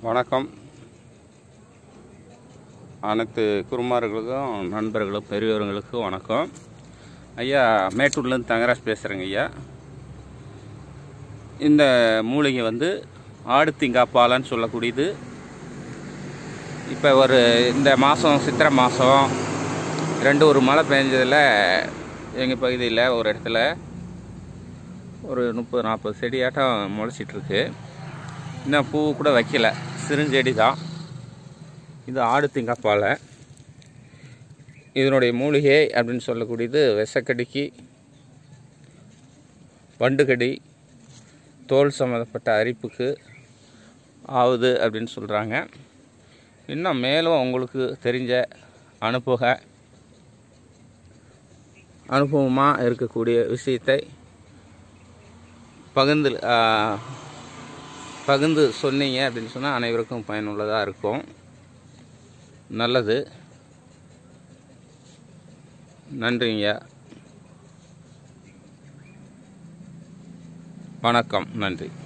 வணக்கம் அனைத்து குருமார்களுக்கும் நண்பர்களும் பெரியவர்களுக்கும் வணக்கம் ஐயா மேட்டூர்லேருந்து தங்கராஜ் பேசுகிறேங்க ஐயா இந்த மூலிகை வந்து ஆடுத்திங்காப்பாலன்னு சொல்லக்கூடியது இப்போ ஒரு இந்த மாதம் சித்திரை மாதம் ரெண்டு ஒரு மழை பெஞ்சதில் எங்கள் பகுதியில் ஒரு இடத்துல ஒரு முப்பது நாற்பது செடியாட்டம் முளைச்சிட்ருக்கு இன்னும் பூ கூட வைக்கல சிறுஞ்செடி தான் இது ஆடு திங்காப்பாலை இதனுடைய மூலிகை அப்படின்னு சொல்லக்கூடியது விஷக்கடிக்கு வண்டுக்கடி தோல் சம்மந்தப்பட்ட அரிப்புக்கு ஆகுது அப்படின்னு சொல்கிறாங்க இன்னும் மேலும் உங்களுக்கு தெரிஞ்ச அனுபவ அனுபவமாக இருக்கக்கூடிய விஷயத்தை பகிர்ந்து ஆ, பகிர்ந்து சொன்னீங்க அப்படின்னு சொன்னால் அனைவருக்கும் பயனுள்ளதாக இருக்கும் நல்லது நன்றிங்க வணக்கம் நன்றி